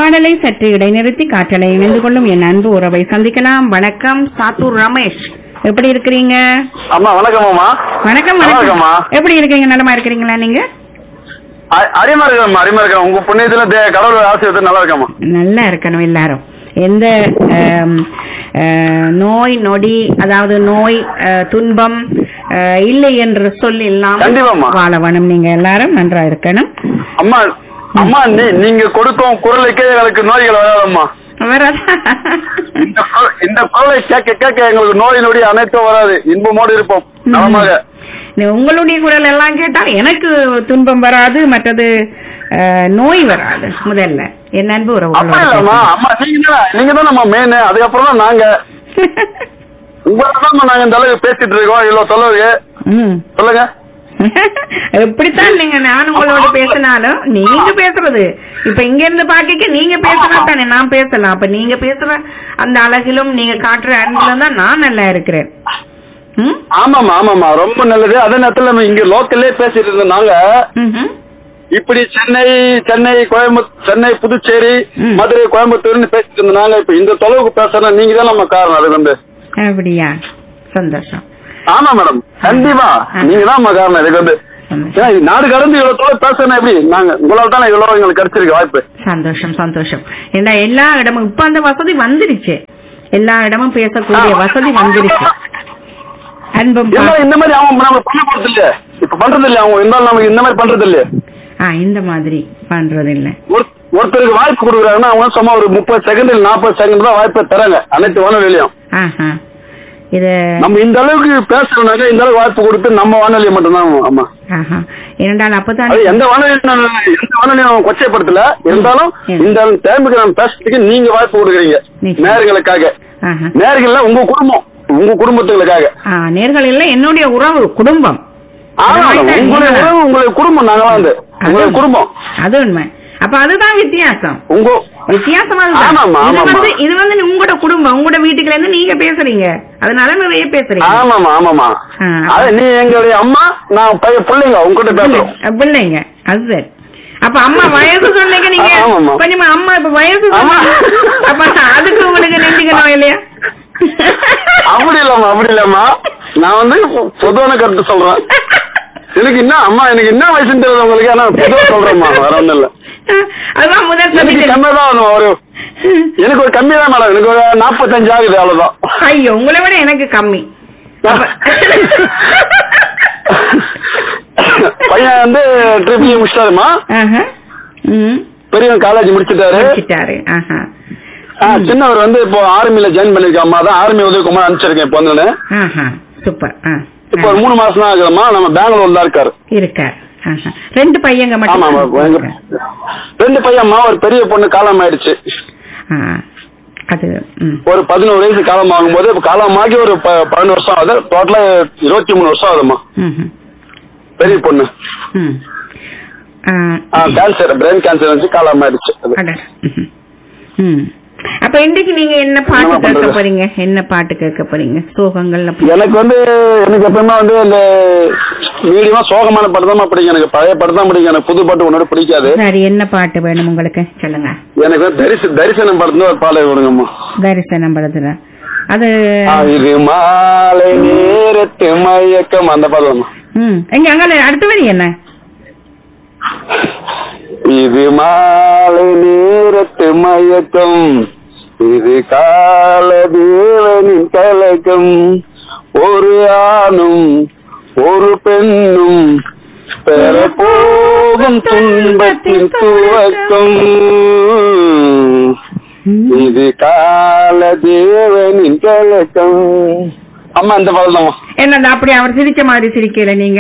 பாடலை சற்று இடைநிறுத்தி காற்றலை இணைந்து கொள்ளும் என் அன்பு உறவை சந்திக்கலாம் வணக்கம் சாத்தூர் ரமேஷ் எப்படி இருக்கிறீங்க அம்மா வணக்கம் அம்மா வணக்கம் நல்லா வணக்கம் இருக்கேம்மா. எப்படி இருக்கீங்க நலமா இருக்கிறீங்களா நீங்க அ- அருமையா இருக்கேம்மா அருமையா இருக்கேன் உங்க புண்ணியத்துல தே- கடவுள் ஆசீர்வாதம் நல்லா இருக்கேம்மா நல்லா இருக்கணும் எல்லாரும் எந்த ஆம், ஆ, நோய் நொடி அதாவது நோய் ஆ, துன்பம் ஆ, இல்லை என்று சொல் இல்லாமல் கண்டிப்பாம்மா. வாழ வேணும் நீங்க எல்லாரும் நன்றா இருக்கணும் அம்மா அம்மா நீ நீங்க கொடுக்கும் குரலுக்கே எங்களுக்கு நோய்கள் வராதம்மா வராதா? இந்த குரல்- இந்த குரலை கேட்க கேட்க எங்களுக்கு நோய் நொடி அனைத்தும் வராது இன்பமோடு இருப்போம் நலமாக நீ உங்களுடைய குரல் எல்லாம் கேட்டால் எனக்கு துன்பம் வராது மற்றது ஆ, நோய் வராது முதல்ல என் அன்பு அப்படி இல்லம்மா உறவு அம்மா நீங்க தான் நீங்க தான் நம்ம மெயின் அதுக்கப்புறம் தான் நாங்க உங்களால தான் நாங்க இந்த அளவுக்கு பேசிட்டு இருக்கோம் இவ்வளவு சொல்லுங்க ம் சொல்லுங்க எப்படித்தான் நீங்க நான் உங்களோட பேசினாலும் நீங்க பேசுறது இப்ப இங்க இருந்து பாக்க நீங்க பேசுனா தானே நான் பேசலாம் அப்ப நீங்க பேசுற அந்த அழகிலும் நீங்க காட்டுற அன்பிலும் தான் நான் நல்லா இருக்கிறேன் ம்? ஆமாமா ஆமாமா ரொம்ப நல்லது அதே நேரத்துல நம்ம இங்க லோக்கல்லே பேசிட்டு இருந்தோம் நாங்க ம்ஹும். இப்படி சென்னை சென்னை கோயம்புத்தூர் சென்னை புதுச்சேரி ம். மதுரை கோயம்புத்தூர்னு பேசிட்டு இருந்தோம் நாங்க இப்ப இந்த தொலைவுக்கு பேசுறோம் நீங்க தான் நம்ம காரணம் அதுக்கு வந்து அப்படியா சந்தோஷம் ஆமா மேடம் கண்டிப்பா நீங்க தான் நம்ம காரணம் இதுக்கு வந்து சந்தோஷம். ஏன்னா, இது நாடு கடந்து இவ்வளவு தொலை பேசணும் எப்படி நாங்க உங்களால தானே இவ்வளவு எங்களுக்கு கிடைச்சிருக்கு வாய்ப்பு சந்தோஷம் சந்தோஷம் ஏன்னா எல்லா இடமும் இப்ப அந்த வசதி வந்துருச்சு எல்லா இடமும் பேசக்கூடிய வசதி வந்துருச்சு அன்பும் பா- இருந்தாலும் இந்த மாதிரி அவங்க நம்ம பண்ண போறது இல்லையே இப்ப பண்றது இல்லையா அவங்க இருந்தாலும் நமக்கு இந்த மாதிரி பண்றது இல்லையே ஆ இந்த மாதிரி பண்றது இல்ல ஒரு- ஒருத்தருக்கு வாய்ப்பு கொடுக்குறாங்கன்னா அவங்க சும்மா ஒரு முப்பது செகண்ட் இல்ல நாற்பது செகண்ட் தான் வாய்ப்பை தராங்க அனைத்து வானொலியிலையும் ஆஹா இது நம்ம இந்த அளவுக்கு பேசுறோம்னாக்க இந்த அளவுக்கு வாய்ப்பு கொடுத்து நம்ம வானொலியை மட்டும்தான் ஆமா ஆஹா இரண்டால் அப்பதான் அது எந்த வானொலியும் நான் எந்த வானொலியும் நான் கொச்சைப்படுத்தல இருந்தாலும் ம். இந்த டைமுக்கு நம்ம பேசுறதுக்கு நீங்க வாய்ப்பு கொடுக்குறீங்க நிச்சயம். நேர்களுக்காக ஆஹா நேர்கள்ல உங்க குடும்பம் உங்க குடும்பத்துகளுக்காக ஆ, நேர்கள் இல்ல என்னுடைய உறவு குடும்பம் ஆமா அதனால உங்களுடைய தான் உறவு உங்களுடைய குடும்பம் நாங்களாம் வந்து உங்களுடைய அது- குடும்பம் அது உண்மை அப்ப அதுதான் வித்தியாசம் உங்க வித்தியாசம் அதுதான். ஆமாம்மா, இது ஆமாம்மா. வந்து இது வந்து உங்களோட குடும்பம் உங்களோட வீட்டுக்குள்ள இருந்து நீங்க பேசுறீங்க அதனால நிறைய பேசுறீங்க ஆமாமா ஆமாமா ஆ. அது நீ எங்களுடைய அம்மா நான் பையன் பிள்ளைங்க உங்ககிட்ட பேசுறோம் பிள்ளை- பிள்ளைங்க அது சரி அப்ப அம்மா வயசு சொன்னீங்க நீங்க ஆமாம்மா. கொஞ்சமா அம்மா இப்ப வயசு ஆமா. சொன்னீங்க அப்ப அதுக்கு உங்களுக்கு நெஞ்சுக்கணும் இல்லையா அப்படி இல்லம்மா அப்படி இல்லம்மா நான் வந்து பொதுவான கருத்து சொல்றேன் எனக்கு என்ன அம்மா எனக்கு என்ன வயசுன்னு தெரியல உங்களுக்கு ஆனா பொதுவா சொல்றேன்மா வேற ஒண்ணும் இல்ல அதுதான் முதல் எனக்கு சொல்லிட்டு கம்மியா தான் வரும் ஒரு எனக்கு ஒரு கம்மி தான் மேடம் எனக்கு ஒரு நாற்பத்தஞ்சு ஆகுது அவ்வளவுதான் ஐயோ உங்களை விட எனக்கு கம்மி அப்ப- பையன் வந்து ட்ரிபிள் முடிச்சிட்டாருமா ஆஹா. ம் பெரியவன் காலேஜ் முடிச்சிட்டாரு வச்சிட்டாரு ஆஹா ஆ, சின்னவர் வந்து இப்போ ஆர்மில ஜாயின் பண்ணிருக்கான் அம்மா தான் ஆர்மி உதவிக்குமார் அனுப்பிச்சிருக்கேன் இப்போ வந்து ஆஹா சூப்பர் ஆ இப்போ ஒரு மூணு மாசம் தான் ஆகுதும்மா நம்ம பெங்களூர்ல தான் இருக்காரு இருக்கார் ஆஹா. ரெண்டு பையங்க ஆமா ஆமா மட்டும் எங்க- ரெண்டு பையன்மா ஒரு பெரிய பொண்ணு காலம் ஆயிடுச்சு ஆ. அது ம் ஒரு பதினோரு வயசு காலம் ஆகும்போது இப்ப காலமாகி ஒரு ப- பன்னெண்டு வருஷம் ஆகுது டோட்டலா இருபத்தி மூணு வருஷம் ஆகுதும்மா ம்ஹும். பெரிய பொண்ணு ம் ஆ, கேன்சர் பிரெயின் கேன்சர் வந்து காலம் ஆயிடுச்சு அது. அடடா. ம்ஹும். ம் அப்ப இன்னைக்கு நீங்க என்ன பாட்டு என்னம்மா கேட்க பண்றது? போறீங்க என்ன பாட்டு கேட்க போறீங்க சோகங்கள் அப்படி எனக்கு வந்து எனக்கு எப்பவுமே வந்து இந்த மீடியமா சோகமான படம் தான் பிடிக்கும் எனக்கு பழைய படம் தான் பிடிக்கும் எனக்கு புது பாட்டு உன்னோட பிடிக்காது சரி என்ன பாட்டு வேணும் உங்களுக்கு சொல்லுங்க எனக்கு வந்து தரிச தரிசனம் படத்துல ஒரு பாடல் விடுங்கம்மா தரிசனம் படத்துல அது ஆ, இது மாலை நேரத்து மயக்கம் அந்த பாடலாமா ம் எங்க அங்க அடுத்த வரி என்ன இது மாலை நேரத்து மயக்கம் இது கால தேவனின் கலக்கம் ஒரு ஆணும் ஒரு பெண்ணும் பெற போகும் துன்பத்தின் துவக்கம் இது கால தேவனின் கலக்கம் அம்மா இந்த பாடல் தான் என்னடா அப்படி அவர் சிரிச்ச மாதிரி சிரிக்கல நீங்க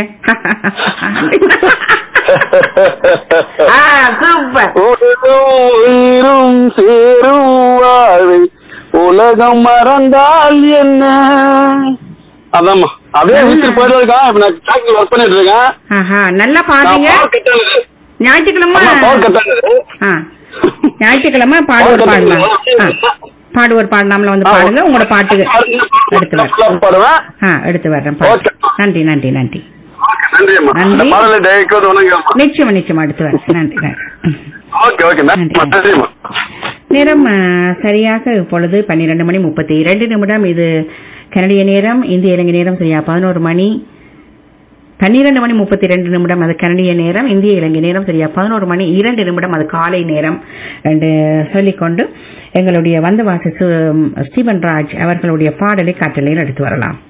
ஆ சூப்பர் உடலும் உயிரும் சேரும் வாழ்வை உலகம் மறந்தால் என்ன அதாம்மா அப்படியே வீட்டுக்கு போயிட்டு இருக்கான் இப்ப நான் ஃபேக்டரி ஒர்க் பண்ணிட்டு இருக்கேன் ஆஹா நல்லா நான் பாடுறீங்க power cut ஆனது. ஞாயிற்றுக்கிழமை அம்மா, power cut ஆனது. ஆ ஞாயிற்றுக்கிழமை பாடுவோர் power cut பாடலாம் ஆனது. ஆ பாடுவோர் பாடலாம்ல வந்து பாடுங்க உங்களோட பாட்டுக்கு எடுத்து வரேன் பாடுவேன். பாடுவேன் ஆ எடுத்து வர்றேன் பாட்டு. Okay. நன்றி நன்றி நன்றி நன்றி அம்மா நன்றி. இந்த பாடலை டேக்கு வந்து வணக்கம் நிச்சயமா நிச்சயமா எடுத்து வரேன் நன்றி நன்றி ம். ஓகே ஓகே நன்றி நன்றி. நன்றிம்மா நேரம் அஹ், சரியாக இப்பொழுது பன்னிரண்டு மணி முப்பத்தி இரண்டு நிமிடம் இது கனடிய நேரம் இந்திய இலங்கை நேரம் சரியா பதினோரு மணி பன்னிரண்டு மணி முப்பத்தி ரெண்டு நிமிடம் அது கனடிய நேரம் இந்திய இலங்கை நேரம் சரியா பதினோரு மணி இரண்டு நிமிடம் அது காலை நேரம் என்று சொல்லிக்கொண்டு எங்களுடைய வந்தவாசி சு- ஸ்டீபன் ராஜ் அவர்களுடைய பாடலை காற்றலையில் எடுத்து வரலாம்